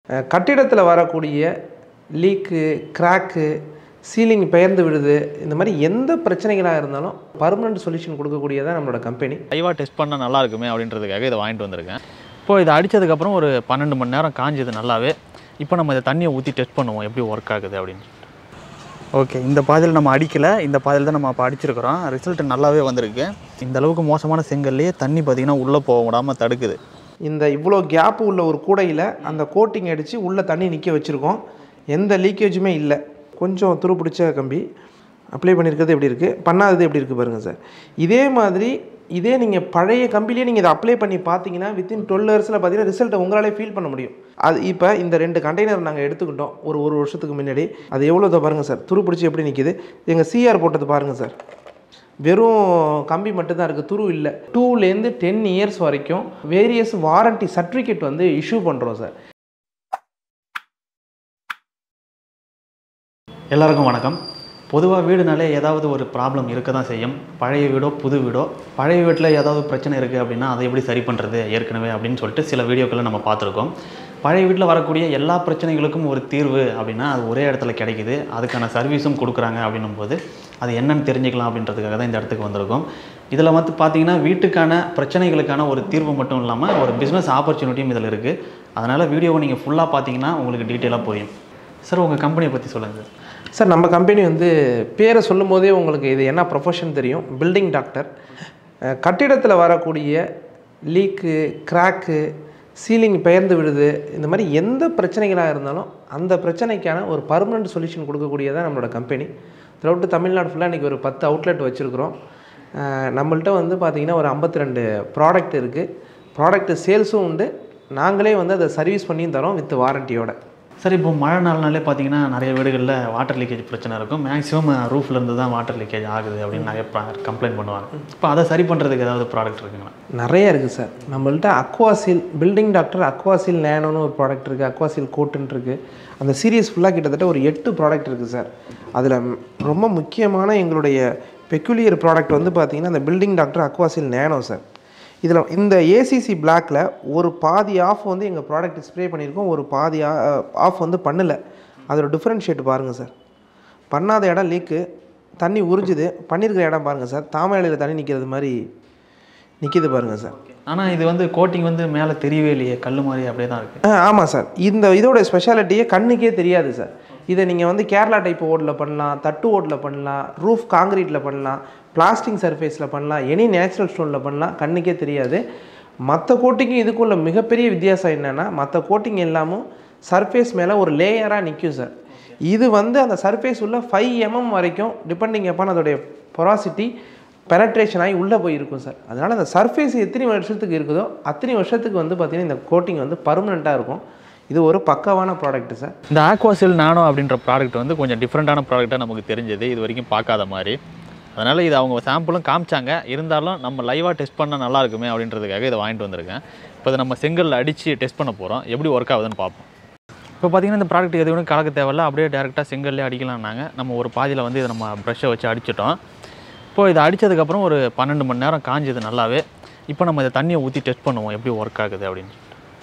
அஹ், கட்டிடத்தில் வரக்கூடிய leak crack ceiling பெயர்ந்து விடுது இந்த மாதிரி எந்த பிரச்சனைகளாக இருந்தாலும் பர்மனெண்ட் சொல்யூஷன் கொடுக்கக்கூடியதான் நம்மளோட கம்பெனி லைவாக டெஸ்ட் பண்ணால் நல்லா இருக்குமே அப்படின்றதுக்காக இதை வாங்கிட்டு வந்திருக்கேன் இப்போ இதை அடித்ததுக்கப்புறம் ஒரு பன்னெண்டு மணி நேரம் காஞ்சது நல்லாவே இப்போ நம்ம இதை தண்ணியை ஊற்றி டெஸ்ட் பண்ணுவோம் எப்படி ஒர்க் ஆகுது அப்படின்னு ஓகே இந்த பாதையில் நம்ம அடிக்கலை இந்த பாதையில் தான் நம்ம அப்போ அடிச்சிருக்கிறோம் ரிசல்ட் நல்லாவே வந்திருக்கு இந்த அளவுக்கு மோசமான செங்கல்லையே தண்ணி பார்த்திங்கன்னா உள்ளே போக விடாமல் தடுக்குது இந்த இவ்வளோ கேப் உள்ள ஒரு கூடையில் அந்த கோட்டிங் அடித்து உள்ளே தண்ணி நிற்க வச்சுருக்கோம் எந்த லீக்கேஜுமே இல்லை கொஞ்சம் துரு பிடிச்ச கம்பி அப்ளை பண்ணியிருக்கிறது எப்படி இருக்குது பண்ணாதது எப்படி இருக்குது பாருங்கள் சார் இதே மாதிரி இதே நீங்கள் பழைய கம்பிலேயே நீங்கள் இதை அப்ளை பண்ணி பார்த்தீங்கன்னா வித்தின் டுவெல் ஹவர்ஸில் பார்த்தீங்கன்னா ரிசல்ட்டை உங்களாலே ஃபீல் பண்ண முடியும் அது இப்போ இந்த ரெண்டு கண்டெய்னர் நாங்கள் எடுத்துக்கிட்டோம் ஒரு ஒரு வருஷத்துக்கு முன்னாடி அது எவ்வளோ இதை பாருங்கள் சார் துரு பிடிச்சி எப்படி நிற்கிது எங்கள் சிஆர் போட்டது பாருங்கள் சார் வெறும் கம்பி மட்டும்தான் இருக்குது துரு இல்லை டூலேருந்து டென் இயர்ஸ் வரைக்கும் வேரியஸ் வாரண்டி சர்டிஃபிகேட் வந்து இஷ்யூ பண்ணுறோம் சார் எல்லாருக்கும் வணக்கம் பொதுவாக வீடுனாலே ஏதாவது ஒரு ப்ராப்ளம் இருக்க தான் செய்யும் பழைய வீடோ புது வீடோ பழைய வீட்டில் ஏதாவது பிரச்சனை இருக்குது அப்படின்னா அதை எப்படி சரி பண்ணுறது ஏற்கனவே அப்படின்னு சொல்லிட்டு சில வீடியோக்களை நம்ம பார்த்துருக்கோம் பழைய வீட்டில் வரக்கூடிய எல்லா பிரச்சனைகளுக்கும் ஒரு தீர்வு அப்படின்னா அது ஒரே இடத்துல கிடைக்குது அதுக்கான சர்வீஸும் கொடுக்குறாங்க அப்படின்னும் போது அது என்னன்னு தெரிஞ்சுக்கலாம் அப்படின்றதுக்காக தான் இந்த இடத்துக்கு வந்திருக்கோம் இதில் வந்து பார்த்தீங்கன்னா வீட்டுக்கான பிரச்சனைகளுக்கான ஒரு தீர்வு மட்டும் இல்லாமல் ஒரு பிஸ்னஸ் ஆப்பர்ச்சுனிட்டியும் இதில் இருக்குது அதனால் வீடியோவை நீங்கள் ஃபுல்லாக பார்த்தீங்கன்னா உங்களுக்கு டீட்டெயிலாக புரியும் சார் உங்கள் கம்பெனியை பற்றி சொல்லுங்கள் சார் சார் நம்ம கம்பெனி வந்து பேரை சொல்லும் போதே உங்களுக்கு இது என்ன ப்ரொஃபஷன் தெரியும் பில்டிங் டாக்டர் கட்டிடத்தில் வரக்கூடிய லீக்கு கிராக்கு சீலிங் பெயர்ந்து விடுது இந்த மாதிரி எந்த பிரச்சனைகளாக இருந்தாலும் அந்த பிரச்சனைக்கான ஒரு பர்மனெண்ட் சொல்யூஷன் கொடுக்கக்கூடியதான் நம்மளோட கம்பெனி த்ரூஅவுட் தமிழ்நாடு ஃபுல்லாக இன்றைக்கி ஒரு பத்து அவுட்லெட் வச்சுருக்குறோம் நம்மள்ட்ட வந்து பார்த்திங்கன்னா ஒரு ஐம்பத்தி ரெண்டு ப்ராடக்ட் இருக்குது ப்ராடக்ட் சேல்ஸும் உண்டு நாங்களே வந்து அதை சர்வீஸ் பண்ணியும் தரோம் வித் வாரண்டியோட சார் இப்போ மழை நாள்னாலே பார்த்தீங்கன்னா நிறைய வீடுகளில் வாட்டர் லீக்கேஜ் பிரச்சனை இருக்கும் மேக்ஸிமம் ரூஃப்லேருந்து தான் வாட்டர் லீக்கேஜ் ஆகுது அப்படின்னு நிறைய கம்ப்ளைண்ட் பண்ணுவாங்க இப்போ அதை சரி பண்ணுறதுக்கு ஏதாவது ப்ராடக்ட் இருக்குங்களா நிறைய இருக்குது சார் நம்மள்ட்ட அக்வாசில் பில்டிங் டாக்டர் அக்வாசில் நேனோன்னு ஒரு ப்ராடக்ட் இருக்குது அக்வாசில் கோட்டுன்னு இருக்குது அந்த சீரியஸ் ஃபுல்லாக கிட்டத்தட்ட ஒரு எட்டு ப்ராடக்ட் இருக்குது சார் அதில் ரொம்ப முக்கியமான எங்களுடைய பெக்குலியர் ப்ராடக்ட் வந்து பார்த்திங்கன்னா அந்த building doctor Aquasil nano sir இதில் இந்த ஏசிசி பிளாக்ல ஒரு பாதி ஆஃப் வந்து எங்கள் ப்ராடக்ட் ஸ்ப்ரே பண்ணியிருக்கோம் ஒரு பாதி ஆஃப் வந்து பண்ணலை அதோட டிஃப்ரென்ஷியேட் பாருங்கள் சார் பண்ணாத இடம் லீக்கு தண்ணி உறிஞ்சுது பண்ணியிருக்கிற இடம் பாருங்கள் சார் தாமரையில் தண்ணி நிற்கிறது மாதிரி நிற்கிது பாருங்கள் சார் ஆனால் இது வந்து கோட்டிங் வந்து மேலே தெரியவே இல்லையே கல் மாதிரி அப்படியே தான் இருக்குது ஆ ஆமாம் சார் இந்த இதோட ஸ்பெஷாலிட்டியே கண்ணுக்கே தெரியாது சார் இதை நீங்கள் வந்து கேரளா டைப் ஓடில் பண்ணலாம் தட்டு ஓட்டில் பண்ணலாம் ரூஃப் காங்கிரீட்டில் பண்ணலாம் பிளாஸ்டிக் சர்ஃபேஸில் பண்ணலாம் எனி நேச்சுரல் ஸ்டோனில் பண்ணலாம் கண்ணுக்கே தெரியாது மற்ற கோட்டிங்கும் இதுக்கும் உள்ள மிகப்பெரிய வித்தியாசம் என்னென்னா மற்ற கோட்டிங் எல்லாமும் சர்ஃபேஸ் மேலே ஒரு லேயராக நிற்கும் சார் இது வந்து அந்த சர்ஃபேஸ் உள்ள ஃபைவ் எம்எம் வரைக்கும் டிபெண்டிங் அப்பான் அதோடைய பொராசிட்டி பெனட்ரேஷன் ஆகி உள்ளே போயிருக்கும் சார் அதனால் அந்த சர்ஃபேஸ் எத்தனை வருஷத்துக்கு இருக்குதோ அத்தனை வருஷத்துக்கு வந்து பார்த்திங்கன்னா இந்த கோட்டிங் வந்து பர்மனெண்ட்டாக இருக்கும் இது ஒரு பக்காவான ப்ராடக்ட் சார் இந்த ஆக்வாசில் நானோ அப்படின்ற ப்ராடக்ட் வந்து கொஞ்சம் டிஃப்ரெண்ட்டான ப்ராடக்டாக நமக்கு தெரிஞ்சது இது வரைக்கும் பார்க்காத மாதிரி அதனால் இது அவங்க சாம்பிளும் காமிச்சாங்க இருந்தாலும் நம்ம லைவாக டெஸ்ட் பண்ணால் நல்லா இருக்குமே அப்படின்றதுக்காக இதை வாங்கிட்டு வந்திருக்கேன் இப்போ இதை நம்ம செங்கல்ல அடித்து டெஸ்ட் பண்ண போகிறோம் எப்படி ஒர்க் ஆகுதுன்னு பார்ப்போம் இப்போ பார்த்தீங்கன்னா இந்த ப்ராடக்ட் எதுவும் கலக்க தேவையில்ல அப்படியே டேரெக்டாக செங்கல்லே அடிக்கலாம்னாங்க நம்ம ஒரு பாதியில் வந்து இதை நம்ம ப்ரஷ்ஷை வச்சு அடிச்சிட்டோம் இப்போ இதை அடித்ததுக்கப்புறம் ஒரு பன்னெண்டு மணி நேரம் காஞ்சது நல்லாவே இப்போ நம்ம இதை தண்ணியை ஊற்றி டெஸ்ட் பண்ணுவோம் எப்படி ஒர்க் ஆகுது அப்படின்னு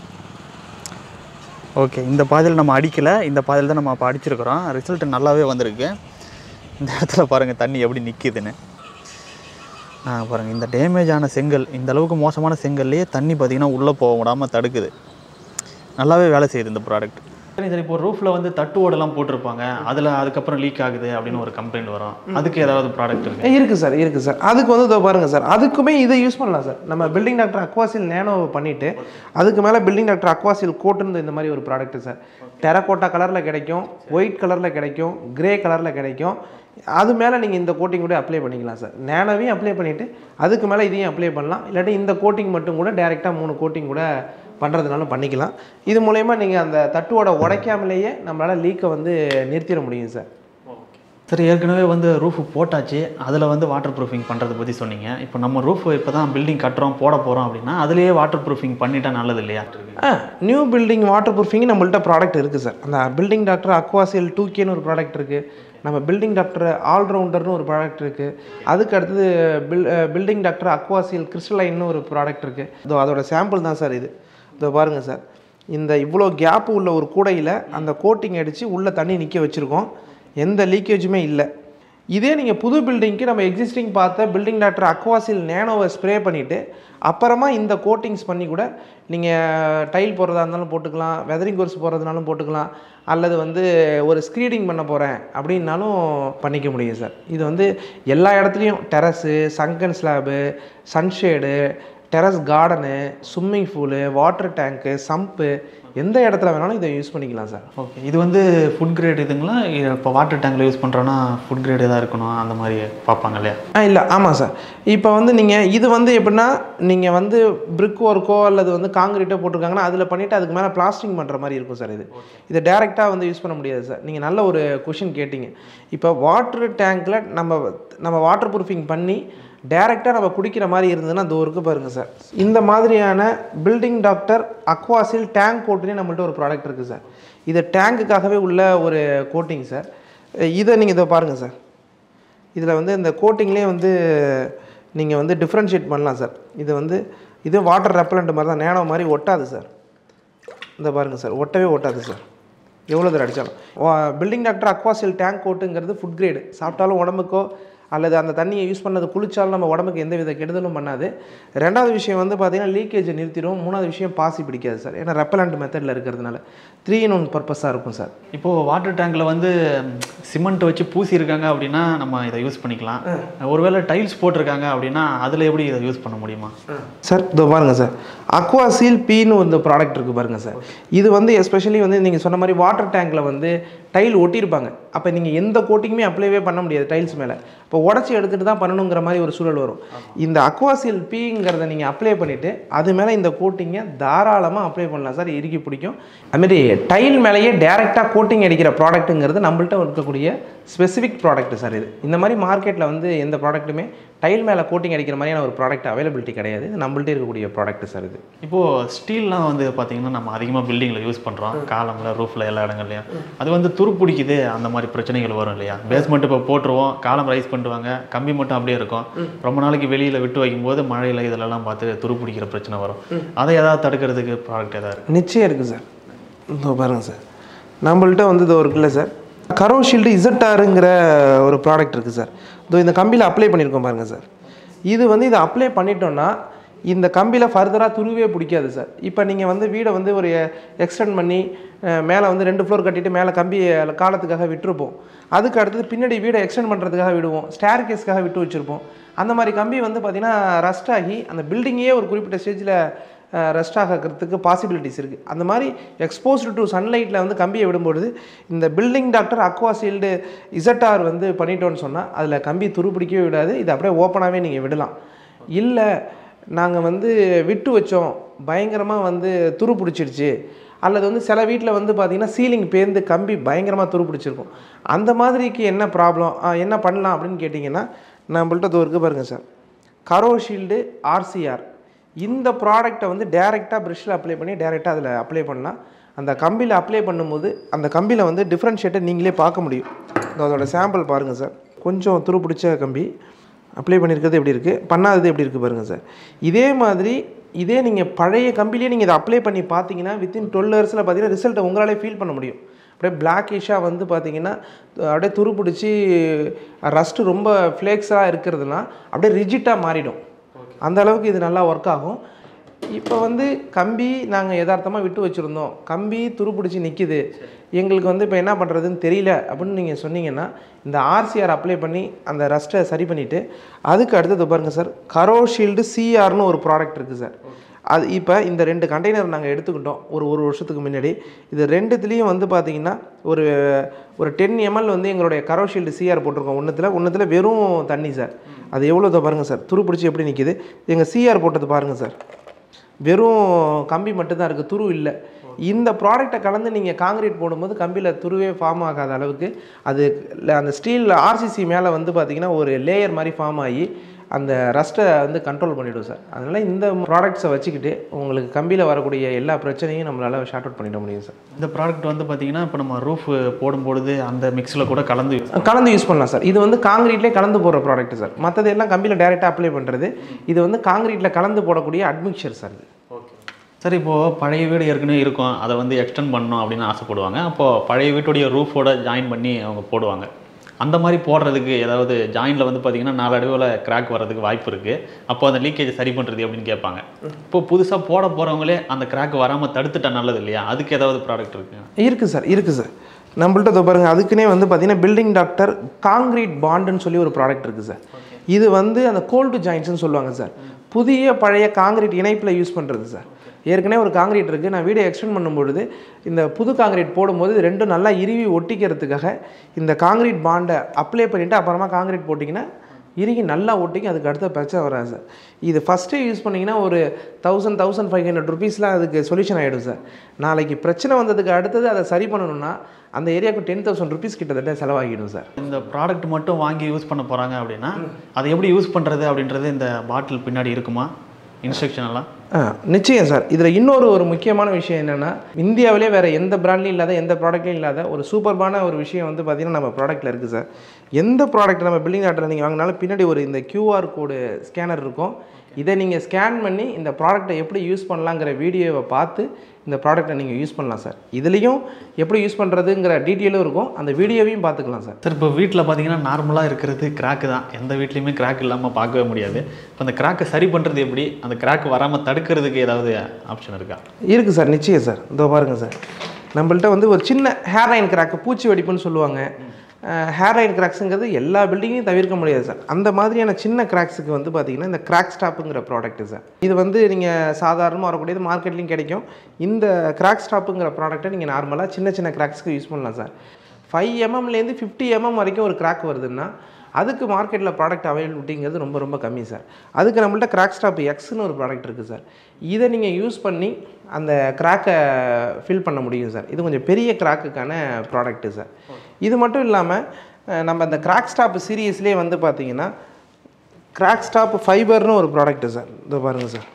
ஓகே இந்த பாதையில் நம்ம அடிக்கலை இந்த பாதையில் தான் நம்ம அப்போ அடிச்சிருக்கிறோம் ரிசல்ட் நல்லாவே வந்திருக்கு இந்த இடத்துல பாருங்கள் தண்ணி எப்படி நிற்கிதுன்னு ஆ பாருங்கள் இந்த டேமேஜ் ஆன செங்கல் இந்த அளவுக்கு மோசமான செங்கல்லையே தண்ணி பார்த்திங்கன்னா உள்ளே போக விடாமல் தடுக்குது நல்லாவே வேலை செய்யுது இந்த ப்ராடக்ட் சரி சரி இப்போ ரூஃபில் வந்து தட்டு ஓடெல்லாம் போட்டிருப்பாங்க அதில் அதுக்கப்புறம் லீக் ஆகுது அப்படின்னு ஒரு கம்ப்ளைண்ட் வரும் அதுக்கு ஏதாவது ப்ராடக்ட் இருக்கு இருக்குது சார் இருக்குது சார் அதுக்கு வந்து இதோ பாருங்கள் சார் அதுக்குமே இதை யூஸ் பண்ணலாம் சார் நம்ம பில்டிங் டாக்டர் அக்வாசில் நேனோ பண்ணிவிட்டு அதுக்கு மேலே பில்டிங் டாக்டர் அக்வாசில் கோட்டுன்னு இந்த மாதிரி ஒரு ப்ராடக்ட் சார் டெரக்கோட்டா கலரில் கிடைக்கும் ஒயிட் கலரில் கிடைக்கும் கிரே கலரில் கிடைக்கும் அது மேலே நீங்கள் இந்த கோட்டிங் கூட அப்ளை பண்ணிக்கலாம் சார் நேனோவையும் அப்ளை பண்ணிவிட்டு அதுக்கு மேலே இதையும் அப்ளை பண்ணலாம் இல்லாட்டி இந்த கோட்டிங் மட்டும் கூட டேரெக்டாக மூணு கோட்டிங் கூட பண்ணுறதுனாலும் பண்ணிக்கலாம் இது மூலயமா நீங்கள் அந்த தட்டுவோட உடைக்காமலேயே நம்மளால் லீக்கை வந்து நிறுத்திட முடியும் சார் சரி ஏற்கனவே வந்து ரூஃப் போட்டாச்சு அதில் வந்து வாட்டர் ப்ரூஃபிங் பண்ணுறதை பற்றி சொன்னீங்க இப்போ நம்ம ரூஃப் இப்போ தான் பில்டிங் கட்டுறோம் போட போகிறோம் அப்படின்னா அதுலேயே வாட்டர் ப்ரூஃபிங் பண்ணிட்டா நல்லது இல்லையா ஆ நியூ பில்டிங் வாட்டர் ப்ரூஃபிங் நம்மள்ட்ட ப்ராடக்ட் இருக்குது சார் அந்த பில்டிங் டாக்டர் அக்வாசில் டூ கேன்னு ஒரு ப்ராடக்ட் இருக்குது நம்ம பில்டிங் டாக்டர் ஆல்ரவுண்டர்னு ஒரு ப்ராடக்ட் இருக்குது அதுக்கு அடுத்தது பில் பில்டிங் டாக்டர் அக்வாசில் கிறிஸ்டலைன்னு ஒரு ப்ராடக்ட் இருக்குது இதோ அதோட சாம்பிள் தான் சார் இது இதோ பாருங்கள் சார் இந்த இவ்வளோ கேப்பு உள்ள ஒரு கூடையில் அந்த கோட்டிங் அடித்து உள்ளே தண்ணி நிற்க வச்சுருக்கோம் எந்த லீக்கேஜுமே இல்லை இதே நீங்கள் புது பில்டிங்க்கு நம்ம எக்ஸிஸ்டிங் பார்த்த பில்டிங் டாக்டர் அக்வாசில் நேனோவை ஸ்ப்ரே பண்ணிவிட்டு அப்புறமா இந்த கோட்டிங்ஸ் பண்ணி கூட நீங்கள் டைல் போடுறதா இருந்தாலும் போட்டுக்கலாம் வெதரிங் கோர்ஸ் போடுறதுனாலும் போட்டுக்கலாம் அல்லது வந்து ஒரு ஸ்க்ரீடிங் பண்ண போகிறேன் அப்படின்னாலும் பண்ணிக்க முடியும் சார் இது வந்து எல்லா இடத்துலையும் டெரஸு சங்கன் slab sunshade terrace garden swimming pool water tank sump எந்த இடத்துல வேணாலும் இதை யூஸ் பண்ணிக்கலாம் சார் ஓகே இது வந்து ஃபுட் கிரேட் இதுங்களா இப்போ வாட்டர் டேங்கில் யூஸ் பண்ணுறோன்னா ஃபுட் கிரேட் எதாவது இருக்கணும் அந்த மாதிரி பார்ப்பாங்க இல்லையா ஆ இல்லை ஆமாம் சார் இப்போ வந்து நீங்கள் இது வந்து எப்படின்னா நீங்கள் வந்து பிரிக் ஒர்க்கோ அல்லது வந்து காங்கிரீட்டோ போட்டிருக்காங்கன்னா அதில் பண்ணிவிட்டு அதுக்கு மேலே பிளாஸ்டிங் பண்ணுற மாதிரி இருக்கும் சார் இது இதை டேரெக்டாக வந்து யூஸ் பண்ண முடியாது சார் நீங்கள் நல்ல ஒரு கொஷின் கேட்டிங்க இப்போ வாட்டர் டேங்க்கில் நம்ம நம்ம வாட்டர் ப்ரூஃபிங் பண்ணி டேரெக்டாக நம்ம குடிக்கிற மாதிரி இருந்ததுன்னா அது இருக்கு பாருங்கள் சார் இந்த மாதிரியான பில்டிங் டாக்டர் அக்வாசில் டேங்க் கோட்டுனே நம்மள்ட்ட ஒரு ப்ராடக்ட் இருக்குது சார் இது டேங்குக்காகவே உள்ள ஒரு கோட்டிங் சார் இதை நீங்கள் இதை பாருங்கள் சார் இதில் வந்து இந்த கோட்டிங்லேயே வந்து நீங்கள் வந்து டிஃப்ரென்ஷியேட் பண்ணலாம் சார் இது வந்து இது வாட்டர் ரெப்பலண்ட் மாதிரி தான் நேனோ மாதிரி ஒட்டாது சார் இந்த பாருங்கள் சார் ஒட்டவே ஒட்டாது சார் எவ்வளோ தூரம் அடித்தாலும் பில்டிங் டாக்டர் அக்வாசில் டேங்க் கோட்டுங்கிறது ஃபுட் கிரேடு சாப்பிட்டாலும் உடம்புக்கோ அல்லது அந்த தண்ணியை யூஸ் பண்ணது குளிச்சாலும் நம்ம உடம்புக்கு எந்த வித கெடுதலும் பண்ணாது ரெண்டாவது விஷயம் வந்து பார்த்தீங்கன்னா லீக்கேஜை நிறுத்திடும் மூணாவது விஷயம் பாசி பிடிக்காது சார் ஏன்னா ரெப்பலண்ட் மெத்தடில் இருக்கிறதுனால த்ரீ இன் ஒன் பர்பஸாக இருக்கும் சார் இப்போது வாட்டர் டேங்கில் வந்து சிமெண்ட் வச்சு பூசி இருக்காங்க அப்படின்னா நம்ம இதை யூஸ் பண்ணிக்கலாம் ஒருவேளை டைல்ஸ் போட்டிருக்காங்க அப்படின்னா அதில் எப்படி இதை யூஸ் பண்ண முடியுமா சார் இதோ பாருங்கள் சார் அக்வா சீல் பீன்னு ஒரு ப்ராடக்ட் இருக்குது பாருங்கள் சார் இது வந்து எஸ்பெஷலி வந்து நீங்கள் சொன்ன மாதிரி வாட்டர் டேங்க்கில் வந்து டைல் ஒட்டியிருப்பாங்க அப்போ நீங்கள் எந்த கோட்டிங்குமே அப்ளைவே பண்ண முடியாது டைல்ஸ் மேலே இப்போ உடச்சி எடுத்துகிட்டு தான் பண்ணணுங்கிற மாதிரி ஒரு சூழல் வரும் இந்த அக்வாசில் பீங்கிறத நீங்கள் அப்ளை பண்ணிவிட்டு அது மேலே இந்த கோட்டிங்கை தாராளமாக அப்ளை பண்ணலாம் சார் இறுக்கி பிடிக்கும் அதுமாரி டைல் மேலேயே டேரெக்டாக கோட்டிங் அடிக்கிற ப்ராடக்ட்டுங்கிறது நம்மள்ட்ட இருக்கக்கூடிய ஸ்பெசிஃபிக் ப்ராடக்ட் சார் இது இந்த மாதிரி மார்க்கெட்டில் வந்து எந்த ப்ராடக்ட்டுமே டைல் மேலே கோட்டிங் அடிக்கிற மாதிரியான ஒரு ப்ராடக்ட் அவைலபிலிட்டி கிடையாது இது நம்மள்ட்ட இருக்கக்கூடிய ப்ராடக்ட் சார் இது இப்போது ஸ்டீல்லாம் வந்து பார்த்தீங்கன்னா நம்ம அதிகமாக பில்டிங்கில் யூஸ் பண்ணுறோம் காலமில் ரூஃபில் எல்லா இடங்கள்லையும் அது வந்து துரு பிடிக்குது அந்த மாதிரி பிரச்சனைகள் வரும் இல்லையா பேஸ்மெண்ட் இப்போ போட்டுருவோம் காலம் ரைஸ் பண்ணிடுவாங்க கம்பி மட்டும் அப்படியே இருக்கும் ரொம்ப நாளைக்கு வெளியில் விட்டு வைக்கும்போது மழையில் இதிலெல்லாம் பார்த்து துரு பிடிக்கிற பிரச்சனை வரும் அதை ஏதாவது தடுக்கிறதுக்கு ப்ராடக்ட் ஏதாவது இருக்கு நிச்சயம் இருக்குது சார் இதோ பாருங்கள் சார் நம்மள்ட்ட வந்து இது ஒரு இருக்குல்ல சார் கரோ ஷீல்டு இசட்டாருங்கிற ஒரு ப்ராடக்ட் இருக்குது சார் இதோ இந்த கம்பியில் அப்ளை பண்ணியிருக்கோம் பாருங்கள் சார் இது வந்து இதை அப்ளை பண்ணிட்டோன்னா இந்த கம்பியில் ஃபர்தராக துருவே பிடிக்காது சார் இப்போ நீங்கள் வந்து வீடை வந்து ஒரு எக்ஸ்டெண்ட் பண்ணி மேலே வந்து ரெண்டு ஃப்ளோர் கட்டிட்டு மேலே கம்பி காலத்துக்காக விட்டுருப்போம் அதுக்கு அடுத்தது பின்னாடி வீடை எக்ஸ்டெண்ட் பண்ணுறதுக்காக விடுவோம் ஸ்டேர் கேஸ்க்காக விட்டு வச்சுருப்போம் அந்த மாதிரி கம்பி வந்து பார்த்திங்கன்னா ரஸ்ட் ஆகி அந்த பில்டிங்கே ஒரு குறிப்பிட்ட ஸ்டேஜில் ரெஸ்ட் ஆகிறதுக்கு பாசிபிலிட்டிஸ் இருக்குது அந்த மாதிரி எக்ஸ்போஸ்டு டு சன்லைட்டில் வந்து கம்பியை விடும்பொழுது இந்த பில்டிங் டாக்டர் அக்வா சீல்டு இசட்டார் வந்து பண்ணிட்டோன்னு சொன்னால் அதில் கம்பி துருப்பிடிக்கவே விடாது இது அப்படியே ஓப்பனாகவே நீங்கள் விடலாம் இல்லை நாங்கள் வந்து விட்டு வச்சோம் பயங்கரமாக வந்து துரு பிடிச்சிருச்சு அல்லது வந்து சில வீட்டில் வந்து பார்த்திங்கன்னா சீலிங் பேர்ந்து கம்பி பயங்கரமாக துரு பிடிச்சிருக்கும் அந்த மாதிரிக்கு என்ன ப்ராப்ளம் என்ன பண்ணலாம் அப்படின்னு கேட்டிங்கன்னா நம்மள்ட்ட இது இருக்குது பாருங்கள் சார் கரோ ஷீல்டு ஆர்சிஆர் இந்த ப்ராடக்ட்டை வந்து டேரெக்டாக ப்ரஷ்ஷில் அப்ளை பண்ணி டேரெக்டாக அதில் அப்ளை பண்ணால் அந்த கம்பியில் அப்ளை பண்ணும்போது அந்த கம்பியில் வந்து டிஃப்ரென்ஷியேட்டை நீங்களே பார்க்க முடியும் இதோ அதோட சாம்பிள் பாருங்கள் சார் கொஞ்சம் துரு பிடிச்ச கம்பி அப்ளை பண்ணியிருக்கிறது எப்படி இருக்குது பண்ணாதது எப்படி இருக்குது பாருங்கள் சார் இதே மாதிரி இதே நீங்கள் பழைய கம்பிலேயே நீங்கள் இதை அப்ளை பண்ணி பார்த்தீங்கன்னா வித்தின் டுவெல் ஹவர்ஸில் பார்த்தீங்கன்னா ரிசல்ட்டை உங்களாலே ஃபீல் பண்ண முடியும் அப்படியே பிளாக்கிஷாக வந்து பார்த்தீங்கன்னா அப்படியே துரு பிடிச்சி ரஸ்ட்டு ரொம்ப ஃப்ளேக்ஸாக இருக்கிறதுனா அப்படியே ரிஜிட்டாக மாறிடும் அந்த அளவுக்கு இது நல்லா ஒர்க் ஆகும் இப்போ வந்து கம்பி நாங்கள் யதார்த்தமாக விட்டு வச்சுருந்தோம் கம்பி துருப்பிடிச்சி நிற்கிது எங்களுக்கு வந்து இப்போ என்ன பண்ணுறதுன்னு தெரியல அப்படின்னு நீங்கள் சொன்னீங்கன்னா இந்த ஆர்சிஆர் அப்ளை பண்ணி அந்த ரஸ்ட்டை சரி பண்ணிவிட்டு அதுக்கு அடுத்தது பாருங்கள் சார் கரோ ஷீல்டு சிஆர்னு ஒரு ப்ராடக்ட் இருக்குது சார் அது இப்போ இந்த ரெண்டு கண்டெய்னர் நாங்கள் எடுத்துக்கிட்டோம் ஒரு ஒரு வருஷத்துக்கு முன்னாடி இது ரெண்டுத்துலேயும் வந்து பார்த்தீங்கன்னா ஒரு ஒரு டென் எம்எல் வந்து எங்களுடைய கரோ ஷீல்டு சிஆர் போட்டிருக்கோம் ஒன்றுத்தில் ஒன்றுத்தில் வெறும் தண்ணி சார் அது எவ்வளோ பாருங்கள் சார் துரு பிடிச்சி எப்படி நிற்கிது எங்கள் சிஆர் போட்டது பாருங்கள் சார் வெறும் கம்பி மட்டும்தான் இருக்குது துரு இல்லை இந்த ப்ராடக்டை கலந்து நீங்கள் காங்கிரீட் போடும்போது கம்பியில் துருவே ஃபார்ம் ஆகாத அளவுக்கு அது அந்த ஸ்டீல் ஆர்சிசி மேலே வந்து பார்த்திங்கன்னா ஒரு லேயர் மாதிரி ஃபார்ம் ஆகி அந்த ரஸ்ட்டை வந்து கண்ட்ரோல் பண்ணிவிடும் சார் அதனால் இந்த ப்ராடக்ட்ஸை வச்சுக்கிட்டு உங்களுக்கு கம்பியில் வரக்கூடிய எல்லா பிரச்சனையும் நம்மளால் ஷார்ட் அவுட் பண்ணிட முடியும் சார் இந்த ப்ராடக்ட் வந்து பார்த்தீங்கன்னா இப்போ நம்ம ரூஃப் போடும்பொழுது அந்த மிக்ஸில் கூட கலந்து use கலந்து யூஸ் பண்ணலாம் சார் இது வந்து காங்கிரீட்லேயே கலந்து போடுற ப்ராடக்ட் சார் மற்றது எல்லாம் கம்பியில் டேரெக்டாக அப்ளை பண்ணுறது இது வந்து காங்கிரீட்டில் கலந்து போடக்கூடிய அட்மிக்சர் சார் இது ஓகே சரி இப்போது பழைய வீடு ஏற்கனவே இருக்கும் அதை வந்து எக்ஸ்டெண்ட் பண்ணணும் அப்படின்னு ஆசைப்படுவாங்க அப்போது பழைய வீட்டுடைய ரூஃபோட ஜாயின் பண்ணி அவங்க போடுவாங்க அந்த மாதிரி போடுறதுக்கு ஏதாவது ஜாயினில் வந்து பார்த்தீங்கன்னா நாலடைவில் கிராக் வர்றதுக்கு வாய்ப்பு இருக்குது அப்போ அந்த லீக்கேஜ் சரி பண்ணுறது அப்படின்னு கேட்பாங்க இப்போ புதுசாக போட போகிறவங்களே அந்த கிராக் வராமல் தடுத்துட்டா நல்லது இல்லையா அதுக்கு ஏதாவது ப்ராடக்ட் இருக்குங்க இருக்குது சார் இருக்குது சார் நம்மள்ட்ட இதோ பாருங்கள் அதுக்குன்னே வந்து பார்த்தீங்கன்னா பில்டிங் டாக்டர் காங்கிரீட் பாண்டுன்னு சொல்லி ஒரு ப்ராடக்ட் இருக்குது சார் இது வந்து அந்த கோல்டு ஜாயின்ட்ஸ்னு சொல்லுவாங்க சார் புதிய பழைய காங்கிரீட் இணைப்பில் யூஸ் பண்ணுறது சார் ஏற்கனவே ஒரு காங்கிரீட் இருக்குது நான் வீடியோ எக்ஸ்டெண்ட் பண்ணும்பொழுது இந்த புது காங்கிரீட் போடும்போது இது ரெண்டும் நல்லா இறுவி ஒட்டிக்கிறதுக்காக இந்த காங்கிரீட் பாண்டை அப்ளை பண்ணிவிட்டு அப்புறமா காங்கிரீட் போட்டிங்கன்னா இறுகி நல்லா ஒட்டிக்கும் அதுக்கு அடுத்த பிரச்சனை வராது சார் இது ஃபஸ்ட்டே யூஸ் பண்ணிங்கன்னா ஒரு தௌசண்ட் தௌசண்ட் ஃபைவ் ஹண்ட்ரட் ருபீஸில் அதுக்கு சொல்யூஷன் ஆகிடும் சார் நாளைக்கு பிரச்சனை வந்ததுக்கு அடுத்தது அதை சரி பண்ணணும்னா அந்த ஏரியாவுக்கு டென் தௌசண்ட் ருபீஸ் கிட்டத்தட்ட செலவாகிடும் சார் இந்த ப்ராடக்ட் மட்டும் வாங்கி யூஸ் பண்ண போகிறாங்க அப்படின்னா அதை எப்படி யூஸ் பண்ணுறது அப்படின்றது இந்த பாட்டில் பின்னாடி இருக்குமா இன்ஸ்ட்ரக்ஷன் எல்லாம் ஆ நிச்சயம் சார் இதில் இன்னொரு ஒரு முக்கியமான விஷயம் என்னென்னா இந்தியாவிலே வேறு எந்த பிராண்ட்லையும் இல்லாத எந்த ப்ராடக்ட்லையும் இல்லாத ஒரு சூப்பர்பான ஒரு விஷயம் வந்து பார்த்திங்கன்னா நம்ம ப்ராடக்ட்டில் இருக்குது சார் எந்த ப்ராடக்ட் நம்ம பில்டிங் ஆர்டர் நீங்கள் வாங்கினாலும் பின்னாடி ஒரு இந்த கியூஆர் கோடு ஸ்கேனர் இருக்கும் இதை நீங்கள் ஸ்கேன் பண்ணி இந்த ப்ராடக்ட்டை எப்படி யூஸ் பண்ணலாங்கிற வீடியோவை பார்த்து இந்த ப்ராடக்ட்டை நீங்கள் யூஸ் பண்ணலாம் சார் இதுலேயும் எப்படி யூஸ் பண்ணுறதுங்கிற டீட்டெயிலும் இருக்கும் அந்த வீடியோவையும் பார்த்துக்கலாம் சார் சார் இப்போ வீட்டில் பார்த்தீங்கன்னா நார்மலாக இருக்கிறது கிராக்கு தான் எந்த வீட்லேயுமே கிராக் இல்லாமல் பார்க்கவே முடியாது இப்போ அந்த கிராக்கை சரி பண்ணுறது எப்படி அந்த கிராக் வராமல் தடுக்கிறதுக்கு ஏதாவது ஆப்ஷன் இருக்கா இருக்குது சார் நிச்சயம் சார் இதோ பாருங்கள் சார் நம்மள்ட்ட வந்து ஒரு சின்ன ஹேர் லைன் கிராக்கு பூச்சி வெடிப்புன்னு சொல்லுவாங்க ஹேர் லைன் கிராக்ஸுங்கிறது எல்லா பில்டிங்கையும் தவிர்க்க முடியாது சார் அந்த மாதிரியான சின்ன கிராக்ஸுக்கு வந்து பார்த்தீங்கன்னா இந்த கிராக் ஸ்டாப்புங்கிற ப்ராடக்ட் சார் இது வந்து நீங்கள் சாதாரணமாக வரக்கூடியது மார்க்கெட்லேயும் கிடைக்கும் இந்த கிராக் ஸ்டாப்புங்கிற ப்ராடக்ட்டை நீங்கள் நார்மலாக சின்ன சின்ன கிராக்ஸ்க்கு யூஸ் பண்ணலாம் சார் ஃபைவ் எம்எம்லேருந்து ஃபிஃப்டி எம்எம் வரைக்கும் ஒரு கிராக் வருதுன்னா அதுக்கு மார்க்கெட்டில் ப்ராடக்ட் அவைலபிலிட்டிங்கிறது ரொம்ப ரொம்ப கம்மி சார் அதுக்கு நம்மள்ட்ட கிராக் ஸ்டாப் எக்ஸ்னு ஒரு ப்ராடக்ட் இருக்குது சார் இதை நீங்கள் யூஸ் பண்ணி அந்த கிராக்கை ஃபில் பண்ண முடியும் சார் இது கொஞ்சம் பெரிய கிராக்குக்கான ப்ராடக்ட்டு சார் இது மட்டும் இல்லாமல் அஹ், நம்ம அந்த கிராக் ஸ்டாப் சீரியஸ்லேயே வந்து பார்த்தீங்கன்னா கிராக் ஸ்டாப் ஃபைபர்னு ஒரு ப்ராடக்ட்டு சார் இதோ பாருங்கள் சார்